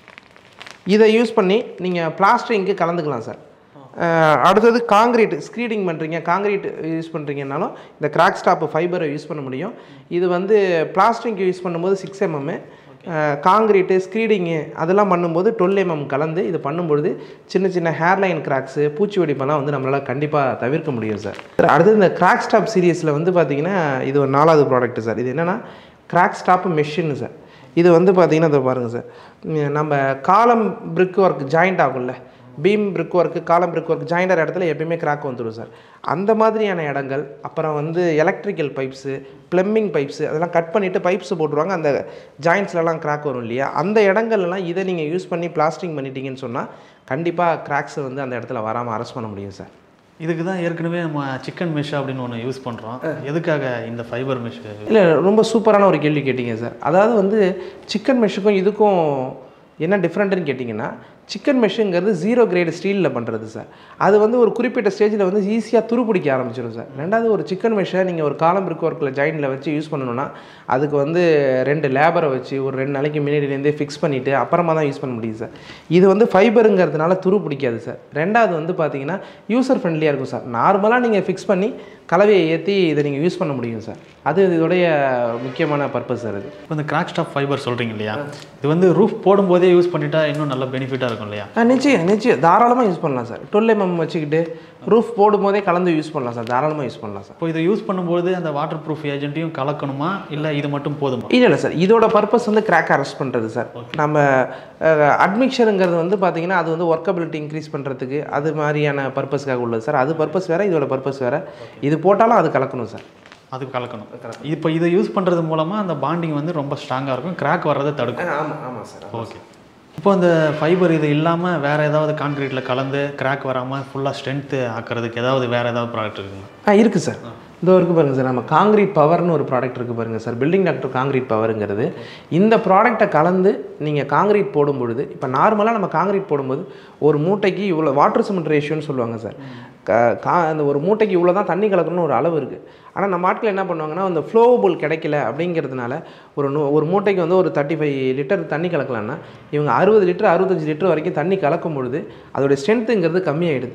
இதை யூஸ் பண்ணி நீங்கள் பிளாஸ்டரிங்க்கு கலந்துக்கலாம் சார் அஹ் அடுத்தது காங்கிரீட் ஸ்க்ரீடிங் பண்ணுறீங்க காங்கிரீட் யூஸ் பண்ணுறீங்கனாலும் இந்த கிராக் ஸ்டாப் ஃபைபரை யூஸ் பண்ண முடியும் இது வந்து பிளாஸ்டரிங்க்கு யூஸ் பண்ணும்போது சிக்ஸ் எம்எம்மு காங்கிரீட்டு ஸ்க்ரீடிங்கு அதெல்லாம் பண்ணும்போது டுவெல் எம்எம் கலந்து இது பண்ணும்பொழுது சின்ன சின்ன ஹேர்லைன் கிராக்ஸு பூச்சி வெடிப்பெல்லாம் வந்து நம்மளால் கண்டிப்பாக தவிர்க்க முடியும் சார் சார் அடுத்தது இந்த கிராக் ஸ்டாப் சீரியஸில் வந்து பார்த்தீங்கன்னா இது ஒரு நாலாவது ப்ராடக்ட் சார் இது என்னென்னா கிராக் ஸ்டாப் மெஷின் சார் இது வந்து பார்த்தீங்கன்னா இதை பாருங்கள் சார் உம், நம்ம காலம் பிரிக் ஒர்க் ஜாயிண்ட் ஆகும்ல beam brick work column brick work jointer இடத்துல எப்பயுமே கிராக் வந்துடும் சார் அந்த மாதிரியான இடங்கள் அப்புறம் வந்து எலக்ட்ரிக்கல் பைப்ஸு ப்ளம்பிங் பைப்ஸு அதெல்லாம் கட் பண்ணிவிட்டு பைப்ஸ் போட்டுருவாங்க அந்த ஜாயின்ஸ்லலாம் கிராக் வரும் இல்லையா அந்த இடங்கள்லாம் இதை நீங்கள் யூஸ் பண்ணி பிளாஸ்டிங் பண்ணிட்டீங்கன்னு சொன்னால் கண்டிப்பாக கிராக்ஸை வந்து அந்த இடத்துல வராமல் அரெஸ்ட் பண்ண முடியும் சார் இதுக்கு தான் ஏற்கனவே நம்ம சிக்கன் மெஷ் அப்படின்னு ஒன்று யூஸ் பண்ணுறோம் எதுக்காக இந்த ஃபைபர் மெஷ் இல்லை ரொம்ப சூப்பரான ஒரு கேள்வி கேட்டிங்க சார் அதாவது வந்து சிக்கன் மெஷ்ஷுக்கும் இதுக்கும் என்ன டிஃப்ரெண்ட்டுன்னு கேட்டிங்கன்னா சிக்கன் மெஷ்ஷுங்கிறது ஜீரோ கிரேடு ஸ்டீலில் பண்ணுறது சார் அது வந்து ஒரு குறிப்பிட்ட ஸ்டேஜில் வந்து ஈஸியாக துருப்பிடிக்க ஆரம்பிச்சிடும் சார் ரெண்டாவது ஒரு சிக்கன் மெஷ்ஷை நீங்கள் ஒரு காலம் பிரிக் ஒர்க்கில் ஜாயினில் வச்சு யூஸ் பண்ணணும்னா அதுக்கு வந்து ரெண்டு லேபரை வச்சு ஒரு ரெண்டு நாளைக்கு முன்னாடிலேருந்தே ஃபிக்ஸ் பண்ணிவிட்டு அப்புறமா தான் யூஸ் பண்ண முடியும் சார் இது வந்து ஃபைபருங்கிறதுனால துரு பிடிக்காது சார் ரெண்டாவது வந்து பார்த்தீங்கன்னா யூசர் ஃப்ரெண்ட்லியாக இருக்கும் சார் நார்மலாக நீங்கள் ஃபிக்ஸ் பண்ணி கலவையை ஏற்றி இதை நீங்கள் யூஸ் பண்ண முடியும் சார் அது இதோடைய முக்கியமான பர்பஸ் சார் இது இப்போ இந்த கிராக் ஸ்டாப் ஃபைபர் சொல்கிறீங்க இல்லையா இது வந்து ரூஃப் போடும்போதே யூஸ் பண்ணிட்டா இன்னும் நல்ல பெனிஃபிட்டாக இருக்கும் இல்லையா ஆ நிச்சயம் நிச்சயம் தாராளமாக யூஸ் பண்ணலாம் சார் டுவெல் எம்எம் வச்சுக்கிட்டு ரூஃப் போடும்போதே கலந்து யூஸ் பண்ணலாம் சார் தாராளமாக யூஸ் பண்ணலாம் சார் இப்போ இதை யூஸ் பண்ணும்போது அந்த வாட்டர் ப்ரூஃப் ஏஜென்ட்டையும் கலக்கணுமா இல்லை இது மட்டும் போதுமா இல்லை இல்லை சார் இதோட பர்பஸ் வந்து கிராக் அரெஸ்ட் பண்ணுறது சார் நம்ம அட்மிக்சருங்கிறது வந்து பார்த்தீங்கன்னா அது வந்து ஒர்க்கபிலிட்டி இன்க்ரீஸ் பண்ணுறதுக்கு அது மாதிரியான பர்பஸ்க்காக உள்ளது சார் அது பர்பஸ் வேறு இதோட பர்பஸ் வேறு இது போட்டாலும் அது கலக்கணும் சார் அது கலக்கணும் இப்போ இதை யூஸ் பண்ணுறது மூலமாக அந்த பாண்டிங் வந்து ரொம்ப ஸ்ட்ராங்காக இருக்கும் கிராக் வர்றதை தடுக்கும் ஆமாம் ஆமாம் சார் ஓகே இப்போ இந்த ஃபைபர் இது இல்லாமல் வேறு ஏதாவது கான்க்ரீட்டில் கலந்து கிராக் வராமல் ஃபுல்லாக ஸ்ட்ரென்த்து ஆக்கிறதுக்கு ஏதாவது வேறு ஏதாவது ப்ராடக்ட் இருக்குங்களா ஆ இருக்குது சார் இதோ இருக்குது பாருங்கள் சார் நம்ம காங்கிரீட் பவர்னு ஒரு ப்ராடக்ட் இருக்குது பாருங்கள் சார் பில்டிங் டாக்டர் காங்கிரீட் பவருங்கிறது இந்த ப்ராடக்ட்டை கலந்து நீங்கள் காங்கிரீட் போடும் பொழுது இப்போ நார்மலாக நம்ம காங்கிரீட் போடும்போது ஒரு மூட்டைக்கு இவ்வளோ வாட்டர் சிமெண்ட் ரேஷியோன்னு சொல்லுவாங்க சார் க கா அந்த ஒரு மூட்டைக்கு இவ்வளோ தான் தண்ணி கலக்கணும்னு ஒரு அளவு இருக்குது ஆனால் நம்ம ஆட்கள் என்ன பண்ணுவாங்கன்னா அந்த ஃப்ளோவபுள் கிடைக்கல அப்படிங்கிறதுனால ஒரு நூ ஒரு மூட்டைக்கு வந்து ஒரு தேர்ட்டி ஃபைவ் லிட்டர் தண்ணி கலக்கலாம்னா இவங்க அறுபது லிட்டர் அறுபத்தஞ்சு லிட்டர் வரைக்கும் தண்ணி கலக்கும் பொழுது அதோடைய ஸ்ட்ரென்த்துங்கிறது கம்மியாயிடுது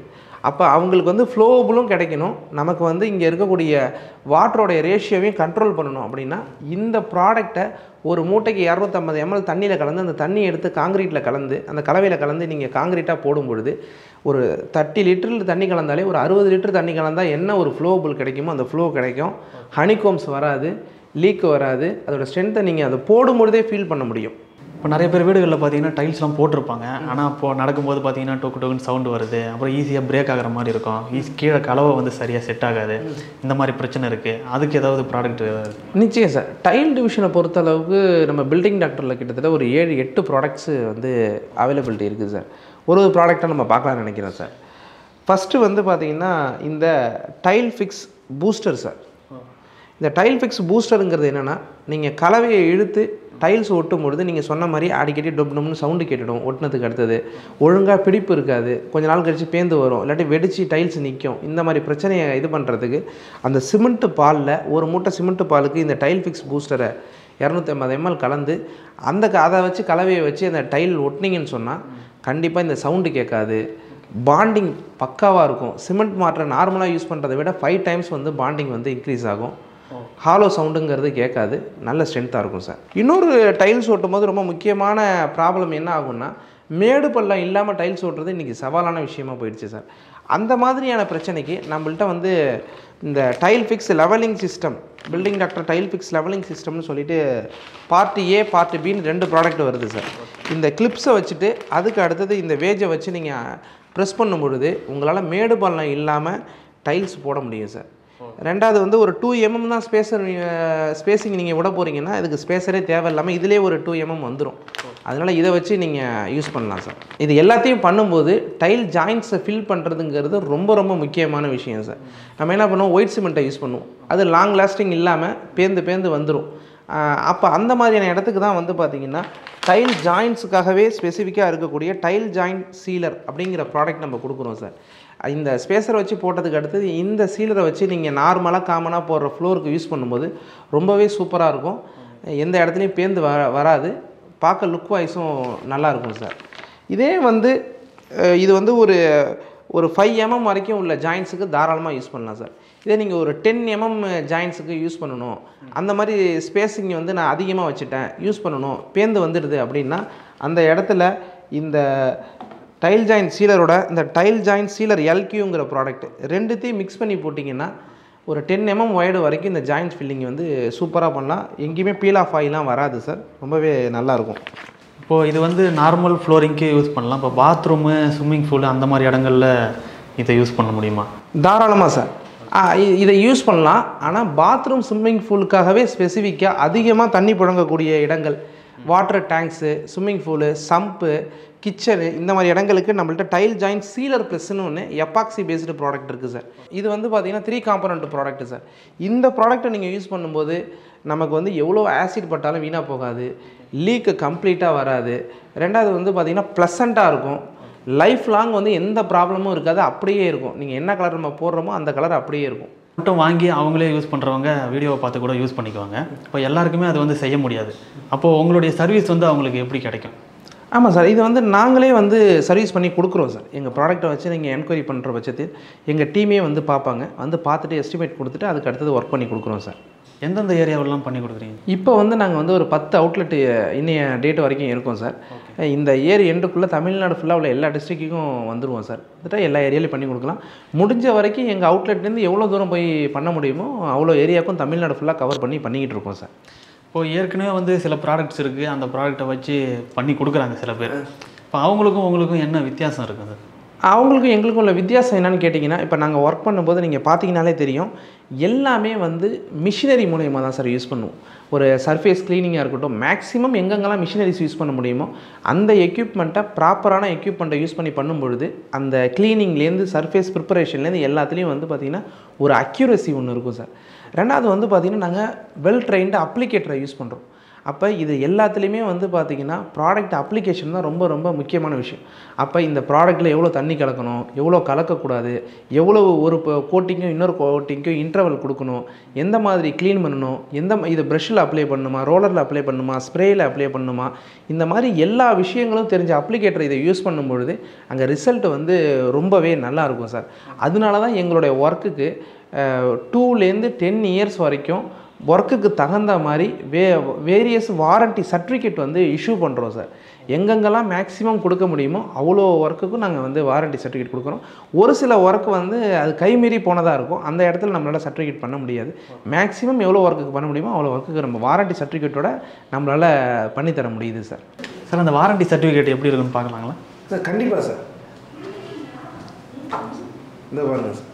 அப்போ அவங்களுக்கு வந்து ஃப்ளோபுளும் கிடைக்கணும் நமக்கு வந்து இங்கே இருக்கக்கூடிய வாட்டரோடைய ரேஷியோவையும் கண்ட்ரோல் பண்ணணும் அப்படின்னா இந்த ப்ராடக்டை ஒரு மூட்டைக்கு இரநூத்தம்பது எம்எல் தண்ணியில் கலந்து அந்த தண்ணி எடுத்து காங்கிரீட்டில் கலந்து அந்த கலவையில் கலந்து நீங்கள் காங்கிரீட்டாக போடும் பொழுது ஒரு தேர்ட்டி லிட்டரில் தண்ணி கலந்தாலே ஒரு அறுபது லிட்டர் தண்ணி கலந்தால் என்ன ஒரு ஃப்ளோபுல் கிடைக்குமோ அந்த ஃப்ளோ கிடைக்கும் ஹனிகோம்ஸ் வராது லீக் வராது அதோட ஸ்ட்ரென்த்தை நீங்கள் அதை போடும்பொழுதே ஃபீல் பண்ண முடியும் இப்போ நிறைய பேர் வீடுகளில் பார்த்தீங்கன்னா டைல்ஸ்லாம் போட்டிருப்பாங்க ஆனால் இப்போ நடக்கும்போது பார்த்தீங்கன்னா டொக்கு டொக்குன்னு சவுண்டு வருது அப்புறம் ஈஸியாக பிரேக் ஆகிற மாதிரி இருக்கும் ஈஸி கீழே கலவை வந்து சரியாக செட் ஆகாது இந்த மாதிரி பிரச்சனை இருக்குது அதுக்கு ஏதாவது ப்ராடக்ட் நிச்சயம் சார் டைல் டிவிஷனை பொறுத்த அளவுக்கு நம்ம பில்டிங் டாக்டரில் கிட்டத்தட்ட ஒரு ஏழு எட்டு ப்ராடக்ட்ஸு வந்து அவைலபிலிட்டி இருக்குது சார் ஒரு ஒரு ப்ராடக்ட்டை நம்ம பார்க்கலாம்னு நினைக்கிறேன் சார் ஃபஸ்ட்டு வந்து பார்த்தீங்கன்னா இந்த டைல் ஃபிக்ஸ் பூஸ்டர் சார் இந்த டைல் ஃபிக்ஸ் பூஸ்டருங்கிறது என்னென்னா நீங்கள் கலவையை இழுத்து டைல்ஸ் ஒட்டும் பொழுது நீங்கள் சொன்ன மாதிரி அடிக்கடி டொப் டொப்னு சவுண்டு கேட்டுடும் ஒட்டினதுக்கு அடுத்தது ஒழுங்காக பிடிப்பு இருக்காது கொஞ்ச நாள் கழித்து பேந்து வரும் இல்லாட்டி வெடிச்சு டைல்ஸ் நிற்கும் இந்த மாதிரி பிரச்சனையை இது பண்ணுறதுக்கு அந்த சிமெண்ட்டு பாலில் ஒரு மூட்டை சிமெண்ட்டு பாலுக்கு இந்த டைல் ஃபிக்ஸ் பூஸ்டரை இரநூத்தி ஐம்பது எம்எல் கலந்து அந்த க- அதை வச்சு கலவையை வச்சு அந்த டைல் ஒட்டினீங்கன்னு சொன்னால் கண்டிப்பாக இந்த சவுண்டு கேட்காது பாண்டிங் பக்காவாக இருக்கும் சிமெண்ட் மாற்ற நார்மலாக யூஸ் பண்ணுறதை விட ஃபைவ் டைம்ஸ் வந்து பாண்டிங் வந்து இன்க்ரீஸ் ஆகும் ஹாலோ சவுண்டுங்கிறது கேட்காது நல்ல ஸ்ட்ரென்த்தாக இருக்கும் சார் இன்னொரு டைல்ஸ் ஓட்டும் போது ரொம்ப முக்கியமான ப்ராப்ளம் என்ன ஆகும்னா மேடு பள்ளம் இல்லாமல் டைல்ஸ் ஓட்டுறது இன்றைக்கி சவாலான விஷயமா போயிடுச்சு சார் அந்த மாதிரியான பிரச்சனைக்கு நம்மள்ட்ட வந்து இந்த tile fix levelling system Building Doctor tile fix levelling சிஸ்டம்னு சொல்லிட்டு பார்ட் ஏ பார்ட் பின்னு ரெண்டு ப்ராடக்ட் வருது சார் இந்த கிளிப்ஸை வச்சுட்டு அதுக்கு அடுத்தது இந்த வேஜை வச்சு நீங்கள் ப்ரெஸ் பண்ணும் பொழுது உங்களால் மேடு பள்ளம் இல்லாமல் டைல்ஸ் போட முடியும் சார் ரெண்டாவது வந்து ஒரு டூ எம்எம் தான் ஸ்பேஸர் ஸ்பேஸிங் நீங்கள் விட போகிறீங்கன்னா இதுக்கு ஸ்பேஸரே தேவையில்லாமல் இதிலே ஒரு டூ எம்எம் வந்துடும் அதனால் இதை வச்சு நீங்கள் யூஸ் பண்ணலாம் சார் இது எல்லாத்தையும் பண்ணும்போது டைல் ஜாயின்ட்ஸை ஃபில் பண்ணுறதுங்கிறது ரொம்ப ரொம்ப முக்கியமான விஷயம் சார் நம்ம என்ன பண்ணுவோம் ஒயிட் சிமெண்ட்டை யூஸ் பண்ணுவோம் அது லாங் லாஸ்டிங் இல்லாமல் பேந்து பேந்து வந்துடும் அப்போ அந்த மாதிரியான இடத்துக்கு தான் வந்து பார்த்திங்கன்னா டைல் ஜாயின்ட்ஸுக்காகவே ஸ்பெசிஃபிக்காக இருக்கக்கூடிய டைல் ஜாயிண்ட் சீலர் அப்படிங்கிற ப்ராடக்ட் நம்ம கொடுக்குறோம் சார் இந்த ஸ்பேஸரை வச்சு போட்டதுக்கு அடுத்தது இந்த சீலரை வச்சு நீங்கள் நார்மலாக காமனாக போடுற ஃப்ளோருக்கு யூஸ் பண்ணும்போது ரொம்பவே சூப்பராக இருக்கும் எந்த இடத்துலையும் பேந்து வர வராது பார்க்க லுக் வைஸும் நல்லாயிருக்கும் சார் இதே வந்து அஹ், இது வந்து ஒரு ஒரு ஃபைவ் எம்எம் வரைக்கும் உள்ள ஜாயின்ஸுக்கு தாராளமாக யூஸ் பண்ணலாம் சார் இதே நீங்கள் ஒரு டென் எம்எம் ஜாயின்ஸுக்கு யூஸ் பண்ணணும் அந்த மாதிரி ஸ்பேஸிங் வந்து நான் அதிகமாக வச்சுட்டேன் யூஸ் பண்ணணும் பேந்து வந்துடுது அப்படின்னா அந்த இடத்துல இந்த டைல் ஜாயின் சீலரோட இந்த டைல் ஜாயின் சீலர் எல்கியூங்கிற ப்ராடக்ட் ரெண்டுத்தையும் மிக்ஸ் பண்ணி போட்டிங்கன்னா ஒரு டென் எம்எம் ஒயர்டு வரைக்கும் இந்த ஜாயின்ட் ஃபில்லிங் வந்து சூப்பராக பண்ணலாம் எங்கேயுமே பீல் ஆஃப் ஆகிலாம் வராது சார் ரொம்பவே நல்லாயிருக்கும் இப்போது இது வந்து நார்மல் ஃப்ளோரிங்க்கு யூஸ் பண்ணலாம் இப்போ பாத்ரூமு ஸ்விம்மிங் பூல் அந்த மாதிரி இடங்கள்ல இதை யூஸ் பண்ண முடியுமா தாராளமாக சார் ஆ, இ- இதை யூஸ் பண்ணலாம் ஆனால் பாத்ரூம் ஸ்விம்மிங் பூலுக்காகவே ஸ்பெசிஃபிக்காக அதிகமாக தண்ணி புழங்கக்கூடிய இடங்கள் water tanks swimming pool sump kitchen இந்த மாதிரி இடங்களுக்கு நம்மள்ட்ட டைல் ஜாயிண்ட் சீலர் ப்ரெஸ்ஸுன்னு ஒன்று எப்பாக்சி பேஸ்டு ப்ராடக்ட் இருக்குது சார் இது வந்து பார்த்தீங்கன்னா த்ரீ காம்பனண்ட் ப்ராடக்ட் சார் இந்த ப்ராடக்ட்டை நீங்கள் யூஸ் பண்ணும்போது நமக்கு வந்து எவ்வளோ ஆசிட் பட்டாலும் வீணாக போகாது லீக்கு கம்ப்ளீட்டாக வராது ரெண்டாவது வந்து பார்த்திங்கன்னா ப்ளசண்ட்டாக இருக்கும் லைஃப் லாங் வந்து எந்த ப்ராப்ளமும் இருக்காது அப்படியே இருக்கும் நீங்கள் என்ன கலர் நம்ம போடுறோமோ அந்த கலர் அப்படியே இருக்கும் மட்டும் வாங்கி அவங்களே யூஸ் பண்ணுறவங்க வீடியோவை பார்த்து கூட யூஸ் பண்ணிக்குவாங்க இப்போ எல்லாருக்குமே அது வந்து செய்ய முடியாது அப்போது உங்களுடைய சர்வீஸ் வந்து அவங்களுக்கு எப்படி கிடைக்கும் ஆமாம் சார் இது வந்து நாங்களே வந்து சர்வீஸ் பண்ணி கொடுக்குறோம் சார் எங்கள் ப்ராடக்ட்டை வச்சு நீங்கள் என்கொயரி பண்ணுற பட்சத்தில் எங்கள் டீமே வந்து பார்ப்பாங்க வந்து பார்த்துட்டு எஸ்டிமேட் கொடுத்துட்டு அதுக்கு அடுத்தது ஒர்க் பண்ணி கொடுக்குறோம் சார் எந்தெந்த ஏரியாவெல்லாம் பண்ணி கொடுக்குறீங்க இப்போ வந்து நாங்கள் வந்து ஒரு பத்து அவுட்லெட் இன்னைய டேட் வரைக்கும் இருக்கோம் சார் இந்த இயர் எண்டுக்குள்ளே தமிழ்நாடு ஃபுல்லாக உள்ள எல்லா டிஸ்ட்ரிக்ட்டுக்கும் வந்துடுவோம் சார் வந்துட்டு எல்லா ஏரியாலையும் பண்ணி கொடுக்கலாம் முடிஞ்ச வரைக்கும் எங்கள் அவுட்லெட்லேருந்து எவ்வளோ தூரம் போய் பண்ண முடியுமோ அவ்வளோ ஏரியாவுக்கும் தமிழ்நாடு ஃபுல்லாக கவர் பண்ணி பண்ணிக்கிட்டு இருக்கோம் சார் இப்போது ஏற்கனவே வந்து சில ப்ராடக்ட்ஸ் இருக்குது அந்த ப்ராடக்ட்டை வச்சு பண்ணி கொடுக்குறாங்க சில பேர் இப்போ அவங்களுக்கும் உங்களுக்கும் என்ன வித்தியாசம் இருக்குது அவங்களுக்கும் எங்களுக்கும் உள்ள வித்தியாசம் என்னன்னு கேட்டிங்கன்னா இப்போ நாங்கள் ஒர்க் பண்ணும்போது நீங்கள் பார்த்தீங்கனாலே தெரியும் எல்லாமே வந்து மிஷினரி மூலயமா தான் சார் யூஸ் பண்ணுவோம் ஒரு சர்ஃபேஸ் க்ளீனிங்காக இருக்கட்டும் மேக்ஸிமம் எங்கெங்கெல்லாம் மிஷினரிஸ் யூஸ் பண்ண முடியுமோ அந்த எக்யூப்மெண்ட்டை ப்ராப்பரான எக்யூப்மெண்ட்டை யூஸ் பண்ணி பண்ணும்பொழுது அந்த க்ளீனிங்லேருந்து சர்ஃபேஸ் ப்ரிப்பரேஷன்லேருந்து எல்லாத்துலேயும் வந்து பார்த்திங்கன்னா ஒரு அக்யூரசி ஒன்று இருக்கும் சார் ரெண்டாவது வந்து பார்த்திங்கன்னா நாங்கள் வெல் ட்ரைன்டு அப்ளிகேட்டரை யூஸ் பண்ணுறோம் அப்போ இது எல்லாத்துலேயுமே வந்து பார்த்திங்கன்னா ப்ராடக்ட் அப்ளிகேஷன் தான் ரொம்ப ரொம்ப முக்கியமான விஷயம் அப்போ இந்த ப்ராடக்ட்டில் எவ்வளோ தண்ணி கலக்கணும் எவ்வளோ கலக்கக்கூடாது எவ்வளோ ஒரு கோட்டிங்கும் இன்னொரு கோட்டிங்க்கும் இன்டர்வல் கொடுக்கணும் எந்த மாதிரி க்ளீன் பண்ணணும் எந்த ம- இது ப்ரஷ்ஷில் அப்ளை பண்ணணுமா ரோலரில் அப்ளை பண்ணணுமா ஸ்ப்ரேயில் அப்ளை பண்ணணுமா இந்த மாதிரி எல்லா விஷயங்களும் தெரிஞ்ச அப்ளிகேட்டர் இதை யூஸ் பண்ணும்பொழுது அங்கே ரிசல்ட் வந்து ரொம்பவே நல்லா இருக்கும் சார் அதனால தான் எங்களுடைய ஒர்க்குக்கு டூலேருந்து டென் இயர்ஸ் வரைக்கும் ஒர்க்குக்கு தகுந்த மாதிரி வே வேரியஸ் வாரண்டி சர்டிஃபிகேட் வந்து இஷ்யூ பண்ணுறோம் சார் எங்கெங்கெல்லாம் மேக்ஸிமம் கொடுக்க முடியுமோ அவ்வளோ ஒர்க்குக்கும் நாங்கள் வந்து வாரண்டி சர்டிஃபிகேட் கொடுக்குறோம் ஒரு சில ஒர்க் வந்து அது கைமீறி போனதாக இருக்கும் அந்த இடத்துல நம்மளால் சர்டிஃபிகேட் பண்ண முடியாது மேக்ஸிமம் எவ்வளோ ஒர்க்குக்கு பண்ண முடியுமோ அவ்வளோ ஒர்க்குக்கு நம்ம வாரண்டி சர்டிஃபிகேட்டோட நம்மளால் பண்ணித்தர முடியுது சார் சார் அந்த வாரண்டி சர்டிஃபிகேட் எப்படி இருக்குன்னு பார்க்கலாங்களா சார் கண்டிப்பாக சார் இந்த பாருங்க சார்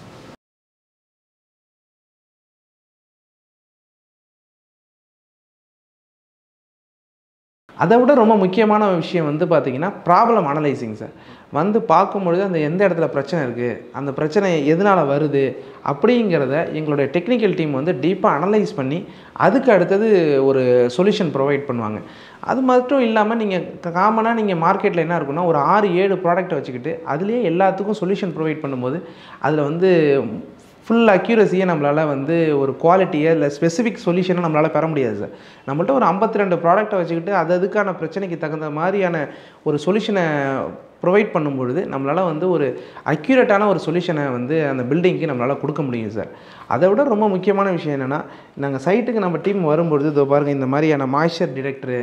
அதை விட ரொம்ப முக்கியமான விஷயம் வந்து பார்த்தீங்கன்னா ப்ராப்ளம் அனலைசிங் சார் வந்து பார்க்கும்பொழுது அந்த எந்த இடத்துல பிரச்சனை இருக்குது அந்த பிரச்சனை எதனால் வருது அப்படிங்கிறத எங்களுடைய டெக்னிக்கல் டீம் வந்து டீப்பாக அனலைஸ் பண்ணி அதுக்கு அடுத்தது ஒரு சொல்யூஷன் ப்ரொவைட் பண்ணுவாங்க அது மட்டும் இல்லாமல் நீங்கள் காமனாக நீங்கள் மார்க்கெட்டில் என்ன இருக்குன்னா ஒரு ஆறு ஏழு ப்ராடக்ட்டை வச்சுக்கிட்டு அதுலேயே எல்லாத்துக்கும் சொல்யூஷன் ப்ரொவைட் பண்ணும்போது அதில் வந்து ஃபுல் அக்யூரஸியை நம்மளால் வந்து ஒரு குவாலிட்டியை இல்லை ஸ்பெசிஃபிக் சொல்யூஷனை நம்மளால் பெற முடியாது சார் நம்மள்ட்ட ஒரு ஐம்பத்தி ரெண்டு ப்ராடக்ட்டை வச்சுக்கிட்டு அது அதுக்கான பிரச்சனைக்கு தகுந்த மாதிரியான ஒரு சொல்யூஷனை ப்ரொவைட் பண்ணும்பொழுது நம்மளால் வந்து ஒரு அக்யூரேட்டான ஒரு சொல்யூஷனை வந்து அந்த பில்டிங்க்கு நம்மளால் கொடுக்க முடியும் சார் அதை விட ரொம்ப முக்கியமான விஷயம் என்னென்னா நாங்கள் சைட்டுக்கு நம்ம டீம் வரும்பொழுது இதோ பாருங்கள் இந்த மாதிரியான மாய்ஸ்சர் டிடெக்டரு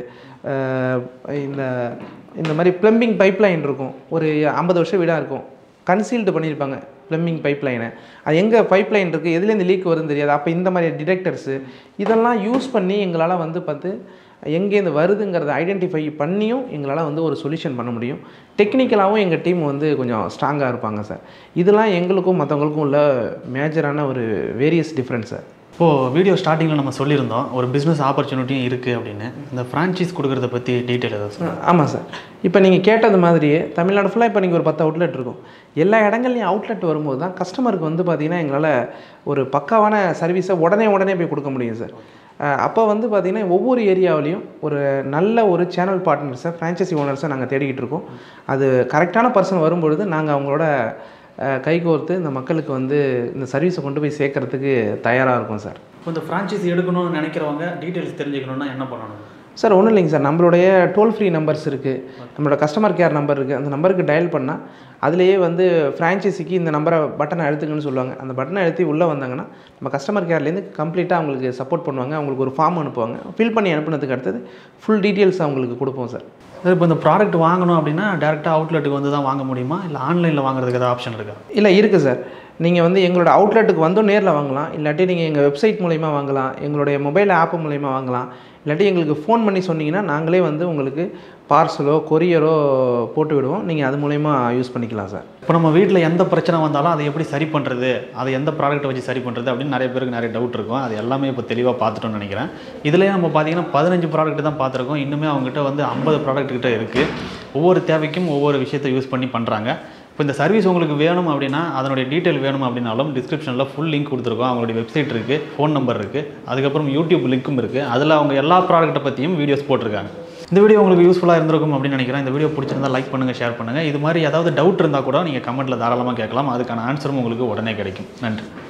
இந்த இந்த மாதிரி ப்ளம்பிங் பைப்லைன் இருக்கும் ஒரு ஐம்பது வருஷம் வீடாக இருக்கும் கன்சீல்டு பண்ணியிருப்பாங்க ப்ளம்பிங் பைப்லைனை அது எங்கே பைப்லைன் இருக்குது எதுலேருந்து லீக் வருதுன்னு தெரியாது அப்போ இந்த மாதிரி டிடெக்டர்ஸு இதெல்லாம் யூஸ் பண்ணி எங்களால் வந்து பார்த்து எங்கேருந்து வருதுங்கிறத ஐடென்டிஃபை பண்ணியும் எங்களால் வந்து ஒரு சொல்யூஷன் பண்ண முடியும் டெக்னிக்கலாகவும் எங்கள் டீம் வந்து கொஞ்சம் ஸ்ட்ராங்காக இருப்பாங்க சார் இதெல்லாம் எங்களுக்கும் மற்றவங்களுக்கும் உள்ள மேஜரான ஒரு வேரியஸ் டிஃப்ரென்ஸ் சார் இப்போது வீடியோ ஸ்டார்டிங்கில் நம்ம சொல்லியிருந்தோம் ஒரு பிஸ்னஸ் ஆப்பர்ச்சுனிட்டியும் இருக்குது அப்படின்னு இந்த ஃப்ரான்ச்சைஸ் கொடுக்கறத பற்றி டீட்டெயில் ஏதாவது சொல்லுங்க. ஆமாம் சார் இப்போ நீங்கள் கேட்டது மாதிரியே தமிழ்நாடு ஃபுல்லாக இப்போ நீங்கள் ஒரு பத்து அவுட்லெட் இருக்கும் எல்லா இடங்கள்லையும் அவுட்லெட் வரும்போது தான் கஸ்டமருக்கு வந்து பார்த்திங்கன்னா எங்களால் ஒரு பக்காவான சர்வீஸை உடனே உடனே போய் கொடுக்க முடியும் சார் அப்போ வந்து பார்த்திங்கன்னா ஒவ்வொரு ஏரியாவிலையும் ஒரு நல்ல ஒரு சேனல் பார்ட்னர்ஸை ஃப்ரான்ச்சைசி ஓனர்ஸை நாங்கள் தேடிக்கிட்டு இருக்கோம் அது கரெக்டான பர்சன் வரும்பொழுது நாங்கள் அவங்களோட அஹ், கைகோர்த்து இந்த மக்களுக்கு வந்து இந்த சர்வீஸை கொண்டு போய் சேர்க்கறதுக்கு தயாராக இருக்கும் சார் இப்போ இந்த ஃப்ரான்ச்சைஸ் எடுக்கணும்னு நினைக்கிறவங்க டீட்டெயில்ஸ் தெரிஞ்சுக்கணுன்னா என்ன பண்ணணும் சார் ஒன்றும் இல்லைங்க சார் நம்மளுடைய டோல் ஃப்ரீ நம்பர்ஸ் இருக்குது நம்மளோட கஸ்டமர் கேர் நம்பர் இருக்குது அந்த நம்பருக்கு டயல் பண்ணால் அதுலேயே வந்து ஃப்ரான்ச்சைசிக்கு இந்த நம்பரை பட்டனை அழுத்துங்கன்னு சொல்லுவாங்க அந்த பட்டனை அழுத்தி உள்ளே வந்தாங்கன்னா நம்ம கஸ்டமர் கேர்லேருந்து கம்ப்ளீட்டாக அவங்களுக்கு சப்போர்ட் பண்ணுவாங்க அவங்களுக்கு ஒரு ஃபார்ம் அனுப்புவாங்க ஃபில் பண்ணி அனுப்புனதுக்கு அடுத்தது ஃபுல் டீட்டெயில்ஸ் அவங்களுக்கு கொடுப்போம் சார் சார் இப்போ இந்த ப்ராடக்ட் வாங்கணும் அப்படின்னா டேரெக்டாக அவுட்லெட்டுக்கு வந்து தான் வாங்க முடியுமா இல்லை ஆன்லைனில் வாங்குறதுக்கு ஏதாவது ஆப்ஷன் இருக்கா இல்லை இருக்குது சார் நீங்கள் வந்து எங்களோட அவுட்லெட்டுக்கு வந்தும் நேரில் வாங்கலாம் இல்லாட்டி நீங்கள் எங்கள் வெப்சைட் மூலயமா வாங்கலாம் எங்களுடைய மொபைல் ஆப் மூலயமா வாங்கலாம் இல்லாட்டி எங்களுக்கு ஃபோன் பண்ணி சொன்னீங்கன்னா நாங்களே வந்து உங்களுக்கு பார்சலோ கொரியரோ போட்டு விடுவோம் நீங்கள் அது மூலயமா யூஸ் பண்ணிக்கலாம் சார் இப்போ நம்ம வீட்டில் எந்த பிரச்சனை வந்தாலும் அதை எப்படி சரி பண்ணுறது அதை எந்த ப்ராடக்ட்டை வச்சு சரி பண்ணுறது அப்படின்னு நிறைய பேருக்கு நிறைய டவுட் இருக்கும் அது எல்லாமே இப்போ தெளிவாக பார்த்துட்டோம்னு நினைக்கிறேன் இதுலேயே நம்ம பார்த்தீங்கன்னா பதினஞ்சு ப்ராடக்ட் தான் பார்த்துருக்கோம் இன்னுமே அவங்ககிட்ட வந்து ஐம்பது ப்ராடக்ட் கிட்ட இருக்குது ஒவ்வொரு தேவைக்கும் ஒவ்வொரு விஷயத்தை யூஸ் பண்ணி பண்ணுறாங்க இப்போ இந்த சர்வீஸ் உங்களுக்கு வேணும் அப்படின்னா அதனுடைய டீட்டெயில் வேணும் அப்படின்னாலும் டிஸ்கிரிப்ஷனில் ஃபுல் லிங்க் கொடுத்துருக்கோம் அவங்களுடைய வெப்சைட் இருக்குது ஃபோன் நம்பர் இருக்குது அதுக்கப்புறம் யூடியூப் லிங்க்கும் இருக்குது அதில் அவங்க எல்லா ப்ராடக்ட்டை பற்றியும் வீடியோஸ் போட்டிருக்காங்க இந்த வீடியோ உங்களுக்கு யூஸ்ஃபுல்லாக இருந்திருக்கும் அப்படின்னு நினைக்கிறேன் இந்த வீடியோ பிடிச்சிருந்தா லைக் பண்ணுங்கள் ஷேர் பண்ணுங்கள் இது மாதிரி ஏதாவது டவுட் இருந்தால் கூட நீங்கள் கமெண்ட்டில் தாராளமாக கேட்கலாம் அதுக்கான ஆன்சரும் உங்களுக்கு உடனே கிடைக்கும் நன்றி